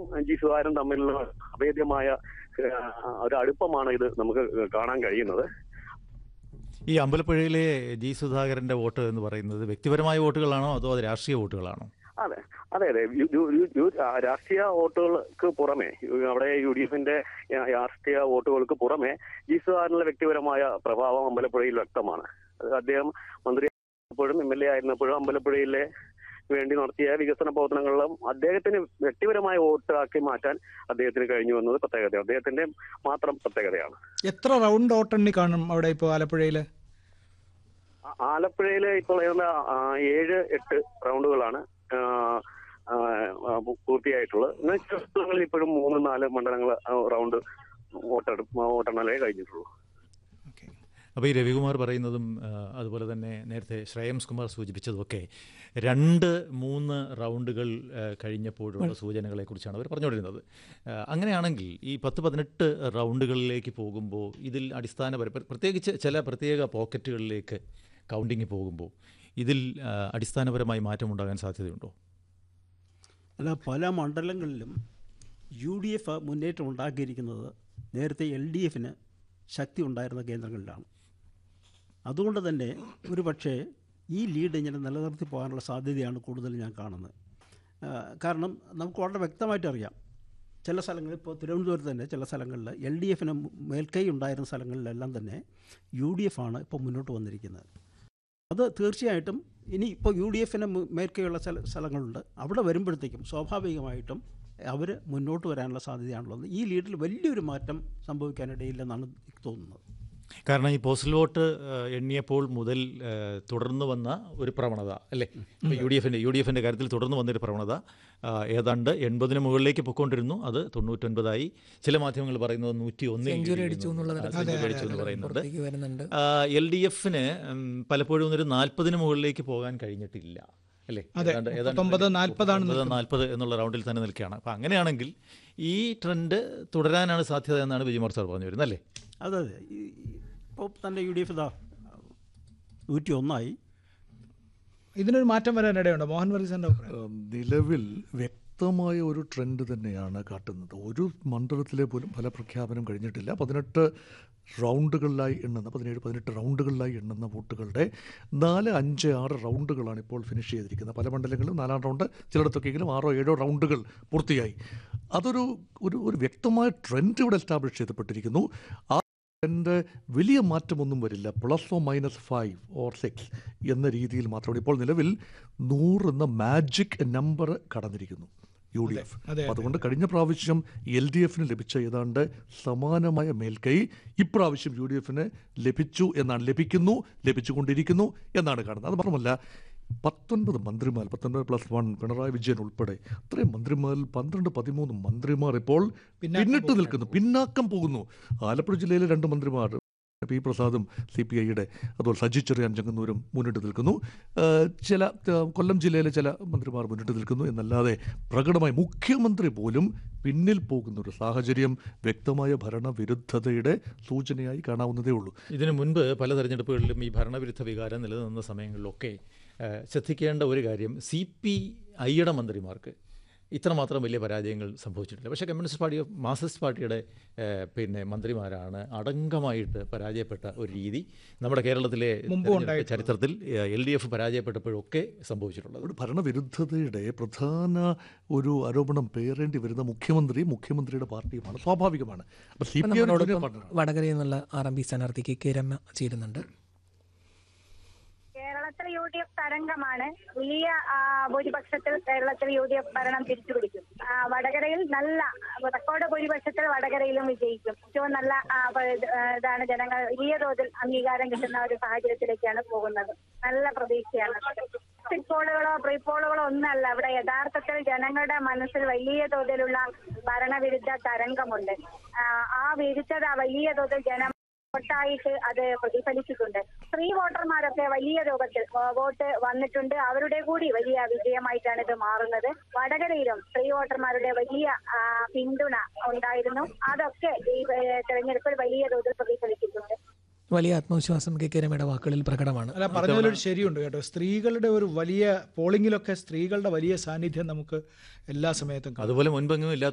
G Sudhakaran തമ്മിലുള്ള അഭേദ്യമായ ആ, ഒരു അടുപ്പമാണ് ഇത് നമുക്ക് കാണാൻ കഴിയുന്നത് ഈ അമ്പലപ്പുഴയിലെ ജി സുധാകരന്റെ വോട്ട് എന്ന് പറയുന്നത് വ്യക്തിപരമായ വോട്ടുകളാണോ അതോ അത് രാഷ്ട്രീയ വോട്ടുകളാണോ അതെ അതെ അതെ യു- യു- യു- യു- ആ, രാഷ്ട്രീയ വോട്ടുകൾക്ക് പുറമെ യു- അവിടെ യു ഡി എഫിന്റെ ആ, രാഷ്ട്രീയ വോട്ടുകൾക്ക് പുറമെ ജി സുധാകരനുള്ള വ്യക്തിപരമായ പ്രഭാവം അമ്പലപ്പുഴയിൽ വ്യക്തമാണ് അത് അദ്ദേഹം മന്ത്രി ആയിരുന്നപ്പോഴും എം എൽ എ ആയിരുന്നപ്പോഴും അമ്പലപ്പുഴയിലെ വേണ്ടി നടത്തിയ വികസന പ്രവർത്തനങ്ങളിലും അദ്ദേഹത്തിന് വ്യക്തിപരമായ വോട്ടാക്കി മാറ്റാൻ അദ്ദേഹത്തിന് കഴിഞ്ഞു എന്നത് പ്രത്യേകത അദ്ദേഹത്തിന്റെ മാത്രം പ്രത്യേകതയാണ് എത്ര റൗണ്ട് ഓട്ടെണ്ണി കാണും അവിടെ ഇപ്പോൾ ആലപ്പുഴയിൽ ആ- ആലപ്പുഴയിലെ ഇപ്പോൾ ഏതാണ്ട് ആ, ഏഴ് എട്ട് റൗണ്ടുകളാണ് ആ, ആ, ആ, പൂർത്തിയായിട്ടുള്ളത് എന്നാൽ ചില സ്ഥലങ്ങളിൽ ഇപ്പോഴും മൂന്ന് നാല് മണ്ഡലങ്ങൾ റൗണ്ട് വോട്ടെടുപ്പ് വോട്ടെണ്ണലേ കഴിഞ്ഞിട്ടുള്ളൂ ഓക്കെ അപ്പോൾ ഈ രവികുമാർ പറയുന്നതും ആ, അതുപോലെ തന്നെ നേരത്തെ ശ്രേയംസ് കുമാർ സൂചിപ്പിച്ചതൊക്കെ രണ്ട് മൂന്ന് റൗണ്ടുകൾ ആ, കഴിഞ്ഞപ്പോഴുള്ള സൂചനകളെക്കുറിച്ചാണ് അവർ പറഞ്ഞുകൊണ്ടിരുന്നത് ആ, അങ്ങനെയാണെങ്കിൽ ഈ പത്ത് പതിനെട്ട് റൗണ്ടുകളിലേക്ക് പോകുമ്പോൾ ഇതിൽ അടിസ്ഥാനപര പ്ര- പ്രത്യേകിച്ച് ചില പ്രത്യേക പോക്കറ്റുകളിലേക്ക് കൗണ്ടിങ് പോകുമ്പോൾ ഇതിൽ ആ, അടിസ്ഥാനപരമായി മാറ്റമുണ്ടാകാൻ സാധ്യതയുണ്ടോ അല്ല പല മണ്ഡലങ്ങളിലും യു ഡി എഫ് മുന്നേറ്റം ഉണ്ടാക്കിയിരിക്കുന്നത് നേരത്തെ എൽ ഡി എഫിന് ശക്തി ഉണ്ടായിരുന്ന കേന്ദ്രങ്ങളിലാണ് അതുകൊണ്ട് തന്നെ ഒരു പക്ഷേ ഈ ലീഡ് ഇങ്ങനെ നിലനിർത്തി പോകാനുള്ള സാധ്യതയാണ് കൂടുതൽ ഞാൻ കാണുന്നത് ആ, കാരണം നമുക്ക് വളരെ വ്യക്തമായിട്ട് അറിയാം ചില സ്ഥലങ്ങളിൽ ഇപ്പോൾ തിരുവനന്തപുരത്ത് തന്നെ ചില സ്ഥലങ്ങളിൽ എൽ ഡി എഫിന് മേൽക്കൈ ഉണ്ടായിരുന്ന സ്ഥലങ്ങളിലെല്ലാം തന്നെ യു ഡി എഫ് ആണ് ഇപ്പോൾ മുന്നോട്ട് വന്നിരിക്കുന്നത് അത് തീർച്ചയായിട്ടും ഇനി ഇപ്പോൾ യു ഡി എഫിന് മേൽക്കൈയുള്ള ചില സ്ഥലങ്ങളുണ്ട് അവിടെ വരുമ്പോഴത്തേക്കും സ്വാഭാവികമായിട്ടും അവർ മുന്നോട്ട് വരാനുള്ള സാധ്യതയാണുള്ളത് ഈ ലീഡിൽ വലിയൊരു മാറ്റം സംഭവിക്കാനിടയില്ലെന്നാണ് എനിക്ക് തോന്നുന്നത് കാരണം ഈ പോസ്റ്റൽ വോട്ട് ആ, എണ്ണിയപ്പോൾ മുതൽ ആ, തുടർന്ന് വന്ന ഒരു പ്രവണത അല്ലേ ഇപ്പോൾ യു ഡി എഫിൻ്റെ യു ഡി എഫിൻ്റെ കാര്യത്തിൽ തുടർന്ന് വന്നൊരു പ്രവണത ആ, ഏതാണ്ട് എൺപതിന് മുകളിലേക്ക് പൊയ്ക്കൊണ്ടിരുന്നു അത് തൊണ്ണൂറ്റൊൻപതായി ചില മാധ്യമങ്ങൾ പറയുന്നത് നൂറ്റി സെഞ്ചുറി അടിച്ചു എന്നുള്ള സെഞ്ചുറി അടിച്ചു എന്ന് പറയുന്നുണ്ട് പുറത്തേക്ക് വരുന്നുണ്ട് എൽ ഡി എഫിന് പലപ്പോഴും ഒരു നാൽപ്പതിന് മുകളിലേക്ക് പോകാൻ കഴിഞ്ഞിട്ടില്ല അല്ലേ അതെ, ഏതാണ്ട്- ഏതാണ്ട് മുപ്പത്തൊമ്പത്, നാൽപ്പതാണ് മുപ്പത്, നാൽപ്പത് എന്നുള്ള റൗണ്ടിൽ തന്നെ നിൽക്കുകയാണ് അപ്പോൾ അങ്ങനെയാണെങ്കിൽ ഈ ട്രെൻഡ് തുടരാനാണ് സാധ്യത എന്നാണ് വിജയകുമാർ സാർ പറഞ്ഞു വരുന്നത് അല്ലേ അതെ അതെ ഇപ്പോൾ തന്നെ യു ഡി എഫ് ഇതാ നൂറ്റി ഒന്നായി ഇതിനൊരു മാറ്റം വരാനിടയുണ്ടോ മോഹൻ വർഗീസിന്റെ അഭിപ്രായം ഏഹ് നിലവിൽ വ്യക്തമായ ഒരു ട്രെൻഡ് തന്നെയാണ് കാട്ടുന്നത് ഒരു മണ്ഡലത്തിലെ പോലും ഫലപ്രഖ്യാപനം കഴിഞ്ഞിട്ടില്ല പതിനെട്ട് റൗണ്ടുകളിലായി എണ്ണുന്ന പതിനേഴ് പതിനെട്ട് റൗണ്ടുകളിലായി എണ്ണുന്ന വോട്ടുകളുടെ നാല് അഞ്ച് ആറ് റൗണ്ടുകളാണ് ഇപ്പോൾ ഫിനിഷ് ചെയ്തിരിക്കുന്നത് പല മണ്ഡലങ്ങളിലും നാലാം റൗണ്ട് ചിലയിടത്തൊക്കെയെങ്കിലും ആറോ ഏഴോ റൗണ്ടുകൾ പൂർത്തിയായി അതൊരു ഒരു ഒരു വ്യക്തമായ ട്രെൻഡ് ഇവിടെ എസ്റ്റാബ്ലിഷ് ചെയ്യപ്പെട്ടിരിക്കുന്നു ആ ട്രെൻഡ് വലിയ മാറ്റമൊന്നും വരില്ല plus or minus five or six എന്ന രീതിയിൽ മാത്രമാണ് ഇപ്പോൾ നിലവിൽ നൂറ് എന്ന മാജിക് നമ്പർ കടന്നിരിക്കുന്നു യു ഡി എഫ് അതെ, അതുകൊണ്ട് കഴിഞ്ഞ പ്രാവശ്യം എൽ ഡി എഫിന് ലഭിച്ച ഏതാണ്ട് സമാനമായ മേൽക്കൈ ഇപ്രാവശ്യം യു ഡി എഫിന് ലഭിച്ചു എന്നാണ് ലഭിക്കുന്നു ലഭിച്ചുകൊണ്ടിരിക്കുന്നു എന്നാണ് കാണുന്നത് അത് മാത്രമല്ല പത്തൊൻപത് മന്ത്രിമാർ പത്തൊൻപത് പ്ലസ് വൺ പിണറായി വിജയൻ ഉൾപ്പെടെ അത്രയും മന്ത്രിമാരിൽ പന്ത്രണ്ട് പതിമൂന്ന് മന്ത്രിമാർ ഇപ്പോൾ പിന്നാക്കം പിന്നിട്ട് നിൽക്കുന്നു പിന്നാക്കം പോകുന്നു ആലപ്പുഴ ജില്ലയിലെ രണ്ട് മന്ത്രിമാർ പി പ്രസാദും സി പി ഐയുടെ അതുപോലെ സജി ചെറിയാൻ ചെങ്ങന്നൂരും മുന്നിട്ട് നിൽക്കുന്നു ഏഹ് ചില ഏഹ് കൊല്ലം ജില്ലയിലെ ചില മന്ത്രിമാർ മുന്നിട്ട് നിൽക്കുന്നു എന്നല്ലാതെ പ്രകടമായി മുഖ്യമന്ത്രി പോലും പിന്നിൽ പോകുന്ന ഒരു സാഹചര്യം വ്യക്തമായ ഭരണവിരുദ്ധതയുടെ സൂചനയായി കാണാവുന്നതേ ഉള്ളൂ ഇതിനു മുൻപ് പല തെരഞ്ഞെടുപ്പുകളിലും ഈ ഭരണവിരുദ്ധ വികാരം നിലനിന്ന സമയങ്ങളിലൊക്കെ ആ, ശ്രദ്ധിക്കേണ്ട ഒരു കാര്യം സി പി ഐയുടെ മന്ത്രിമാർക്ക് ഇത്രമാത്രം വലിയ പരാജയങ്ങൾ സംഭവിച്ചിട്ടില്ല പക്ഷേ കമ്മ്യൂണിസ്റ്റ് പാർട്ടി മാർക്സിസ്റ്റ് പാർട്ടിയുടെ ആ, പിന്നെ മന്ത്രിമാരാണ് അടങ്കമായിട്ട് പരാജയപ്പെട്ട ഒരു രീതി നമ്മുടെ കേരളത്തിലെ മുമ്പും തെരഞ്ഞെടുപ്പ് ഉണ്ടായിട്ടുണ്ട്. ചരിത്രത്തിൽ എൽ ഡി എഫ് പരാജയപ്പെട്ടപ്പോഴൊക്കെ സംഭവിച്ചിട്ടുള്ളത് ഒരു ഭരണവിരുദ്ധതയുടെ പ്രധാന ഒരു ആരോപണം പേരേണ്ടി വരുന്ന മുഖ്യമന്ത്രി മുഖ്യമന്ത്രിയുടെ പാർട്ടിയുമാണ് സ്വാഭാവികമാണ് അപ്പോൾ സി ഇപ്പം പി നമ്മളോടൊപ്പം വടകരയിൽ നിന്നുള്ള ആർ എം പി സ്ഥാനാർത്ഥി കെ കെ രമ ചേരുന്നുണ്ട് കേരളത്തിൽ യു ഡി എഫ് തരംഗമാണ് വലിയ ആ, ഭൂരിപക്ഷത്തിൽ കേരളത്തിൽ യു ഡി എഫ് ഭരണം തിരിച്ചുപിടിക്കും ആ, വടകരയിൽ നല്ല റെക്കോർഡ് ഭൂരിപക്ഷത്തിൽ വടകരയിലും വിജയിക്കും ഏറ്റവും നല്ല ആ, പ- ഇത്, ആ, ഇതാണ് ജനങ്ങൾ വലിയ തോതിൽ അംഗീകാരം കിട്ടുന്ന ഒരു സാഹചര്യത്തിലേക്കാണ് പോകുന്നത് നല്ല പ്രതീക്ഷയാണ് എക്സിറ്റ് പോളുകളോ പ്രീ പോളുകളോ ഒന്നല്ല ഇവിടെ യഥാർത്ഥത്തിൽ ജനങ്ങളുടെ മനസ്സിൽ വലിയ തോതിലുള്ള ഭരണവിരുദ്ധ തരംഗമുണ്ട് ആ, ആ വിരുദ്ധത വലിയ തോതിൽ ജനം വോട്ടായിട്ട് അത് പ്രതിഫലിച്ചിട്ടുണ്ട് സ്ത്രീ വോട്ടർമാരൊക്കെ വലിയ രൂപത്തിൽ ആ, വോട്ട് വന്നിട്ടുണ്ട് അവരുടെ കൂടി വലിയ വിജയമായിട്ടാണ് ഇത് മാറുന്നത് വടകരയിലും സ്ത്രീ വോട്ടർമാരുടെ വലിയ ആ, പിന്തുണ ഉണ്ടായിരുന്നു അതൊക്കെ ഈ ഏ, തെരഞ്ഞെടുപ്പിൽ വലിയ തോതിൽ പ്രതിഫലിച്ചിട്ടുണ്ട് വലിയ ആത്മവിശ്വാസം കെ കെ രമയുടെ വാക്കുകളിൽ പ്രകടമാണ് അല്ല പറഞ്ഞതിലൊരു ശരിയുണ്ട് കേട്ടോ സ്ത്രീകളുടെ ഒരു വലിയ പോളിംഗിലൊക്കെ സ്ത്രീകളുടെ വലിയ സാന്നിധ്യം നമുക്ക് എല്ലാ സമയത്തും കാണാം അതുപോലെ മുൻപെങ്ങും ഇല്ലാത്ത